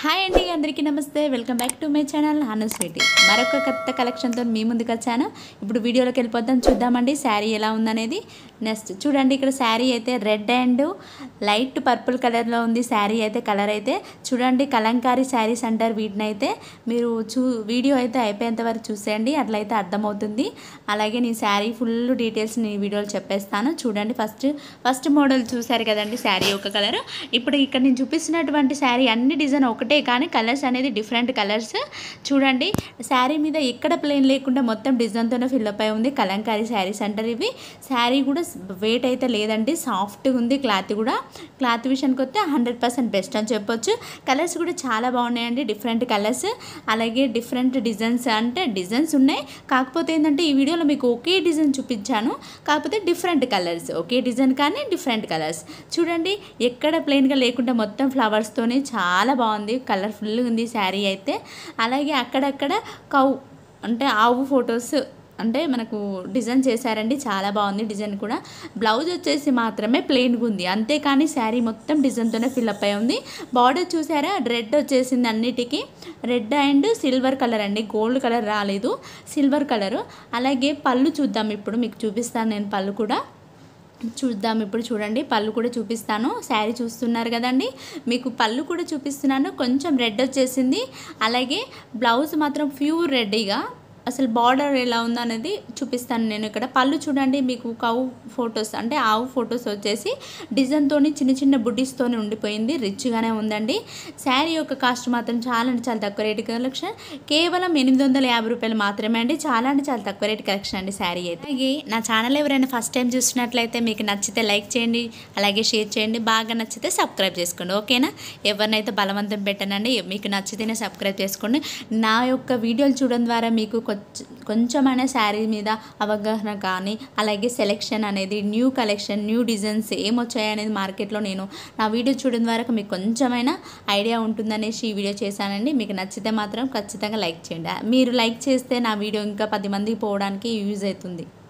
hi అండి అందరికీ నమస్తే welcome back to my channel Hanu sweety మరొక కొత్త కలెక్షన్తో మీ ముందుకు వచ్చాను ఇప్పుడు వీడియోలోకి వెళ్ళిపోతాం చూద్దామండి శారీ ఎలా ఉందనేది నెక్స్ట్ చూడండి ఇక్కడ శారీ అయితే రెడ్ అండ్ లైట్ పర్పుల్ కలర్లో ఉంది శారీ అయితే కలర్ అయితే చూడండి కలంకారీ శారీస్ అంటారు వీటిని అయితే మీరు చూ వీడియో అయితే అయిపోయేంత వరకు చూసేయండి అట్లయితే అర్థమవుతుంది అలాగే నేను శారీ ఫుల్ డీటెయిల్స్ నేను ఈ వీడియోలో చెప్పేస్తాను చూడండి ఫస్ట్ ఫస్ట్ మోడల్ చూశారు కదండి శారీ ఒక కలర్ ఇప్పుడు ఇక్కడ నేను చూపిస్తున్నటువంటి శారీ అన్ని డిజైన్ ఒకటే కానీ కలర్స్ అనేది డిఫరెంట్ కలర్స్ చూడండి శారీ మీద ఎక్కడ ప్లెయిన్ లేకుండా మొత్తం డిజైన్తోనే ఫిల్అప్ అయి ఉంది కలంకారీ శారీస్ అంటారు ఇవి శారీ కూడా వెయిట్ అయితే లేదండి సాఫ్ట్గా ఉంది క్లాత్ కూడా క్లాత్ విషయానికి వస్తే హండ్రెడ్ పర్సెంట్ బెస్ట్ అని చెప్పొచ్చు కలర్స్ కూడా చాలా బాగున్నాయండి డిఫరెంట్ కలర్స్ అలాగే డిఫరెంట్ డిజైన్స్ అంటే డిజైన్స్ ఉన్నాయి కాకపోతే ఏంటంటే ఈ వీడియోలో మీకు ఒకే డిజైన్ చూపించాను కాకపోతే డిఫరెంట్ కలర్స్ ఒకే డిజైన్ కానీ డిఫరెంట్ కలర్స్ చూడండి ఎక్కడ ప్లెయిన్గా లేకుండా మొత్తం ఫ్లవర్స్తోనే చాలా బాగుంది కలర్ఫుల్గా ఉంది శారీ అయితే అలాగే అక్కడక్కడ కౌ అంటే ఆవు ఫొటోస్ అంటే మనకు డిజైన్ చేశారండి చాలా బాగుంది డిజైన్ కూడా బ్లౌజ్ వచ్చేసి మాత్రమే ప్లెయిన్గా ఉంది అంతేకాని శారీ మొత్తం డిజైన్తోనే ఫిల్అప్ అయి ఉంది బార్డర్ చూసారా రెడ్ వచ్చేసింది అన్నిటికీ రెడ్ అండ్ సిల్వర్ కలర్ అండి గోల్డ్ కలర్ రాలేదు సిల్వర్ కలరు అలాగే పళ్ళు చూద్దాం ఇప్పుడు మీకు చూపిస్తాను నేను పళ్ళు కూడా చూద్దాం ఇప్పుడు చూడండి పళ్ళు కూడా చూపిస్తాను శారీ చూస్తున్నారు కదండి మీకు పళ్ళు కూడా చూపిస్తున్నాను కొంచెం రెడ్ వచ్చేసింది అలాగే బ్లౌజ్ మాత్రం ప్యూర్ రెడ్డిగా అసలు బార్డర్ ఎలా ఉందో అనేది చూపిస్తాను నేను ఇక్కడ పళ్ళు చూడండి మీకు కౌ ఫొటోస్ అంటే ఆవు ఫొటోస్ వచ్చేసి డిజైన్తోని చిన్న చిన్న బుడ్డిస్తోని ఉండిపోయింది రిచ్గానే ఉందండి శారీ యొక్క కాస్ట్ మాత్రం చాలా అంటే చాలా తక్కువ రేటు కలెక్షన్ కేవలం ఎనిమిది వందల యాభై రూపాయలు మాత్రమే అండి చాలా అంటే చాలా తక్కువ రేటు కలెక్షన్ అండి శారీ అయితే అలాగే నా ఛానల్ ఎవరైనా ఫస్ట్ టైం చూసినట్లయితే మీకు నచ్చితే లైక్ చేయండి అలాగే షేర్ చేయండి బాగా నచ్చితే సబ్స్క్రైబ్ చేసుకోండి ఓకేనా ఎవరినైతే బలవంతం పెట్టనండి మీకు నచ్చితేనే సబ్స్క్రైబ్ చేసుకోండి నా యొక్క వీడియోలు చూడడం ద్వారా మీకు కొంచెం కొంచెమైనా శారీ మీద అవగాహన కానీ అలాగే సెలెక్షన్ అనేది న్యూ కలెక్షన్ న్యూ డిజైన్స్ ఏమొచ్చాయి అనేది మార్కెట్లో నేను నా వీడియో చూడడం ద్వారా మీకు కొంచెమైనా ఐడియా ఉంటుందనేసి ఈ వీడియో చేశానండి మీకు నచ్చితే మాత్రం ఖచ్చితంగా లైక్ చేయండి మీరు లైక్ చేస్తే నా వీడియో ఇంకా పది మందికి పోవడానికి యూజ్ అవుతుంది